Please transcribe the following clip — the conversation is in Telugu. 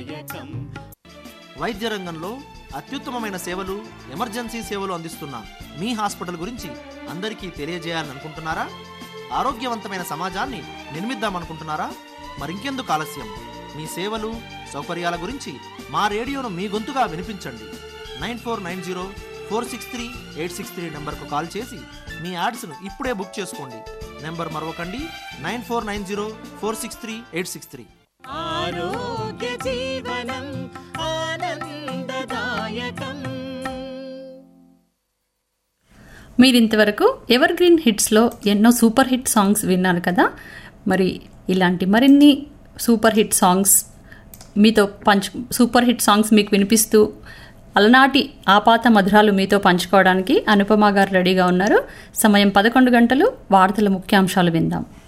ఆనందదాయకం వైద్య రంగంలో అత్యుత్తమమైన సేవలు ఎమర్జెన్సీ సేవలు అందిస్తున్న మీ హాస్పిటల్ గురించి అందరికీ తెలియజేయాలని అనుకుంటున్నారా ఆరోగ్యవంతమైన సమాజాన్ని నిర్మిద్దామనుకుంటున్నారా మరింకెందుకు ఆలస్యం మీ సేవలు సౌకర్యాల గురించి మా రేడియోను మీ గొంతుగా వినిపించండి nine four nine zero four six three eight six three నెంబర్కు కాల్ చేసి మీ యాడ్స్ను ఇప్పుడే బుక్ చేసుకోండి నెంబర్ మరొకండి nine four nine zero four six three eight six three ఆరోగ్య జీవనం ఆనందదాయకం మీరు ఇంతవరకు ఎవర్ గ్రీన్ హిట్స్లో ఎన్నో సూపర్ హిట్ సాంగ్స్ విన్నారు కదా మరి ఇలాంటి మరిన్ని సూపర్ హిట్ సాంగ్స్ మీతో పంచు సూపర్ హిట్ సాంగ్స్ మీకు వినిపిస్తూ అలనాటి ఆపాత మధురాలు మీతో పంచుకోవడానికి అనుపమ గారు రెడీగా ఉన్నారు సమయం పదకొండు గంటలు వార్తల ముఖ్యాంశాలు విందాం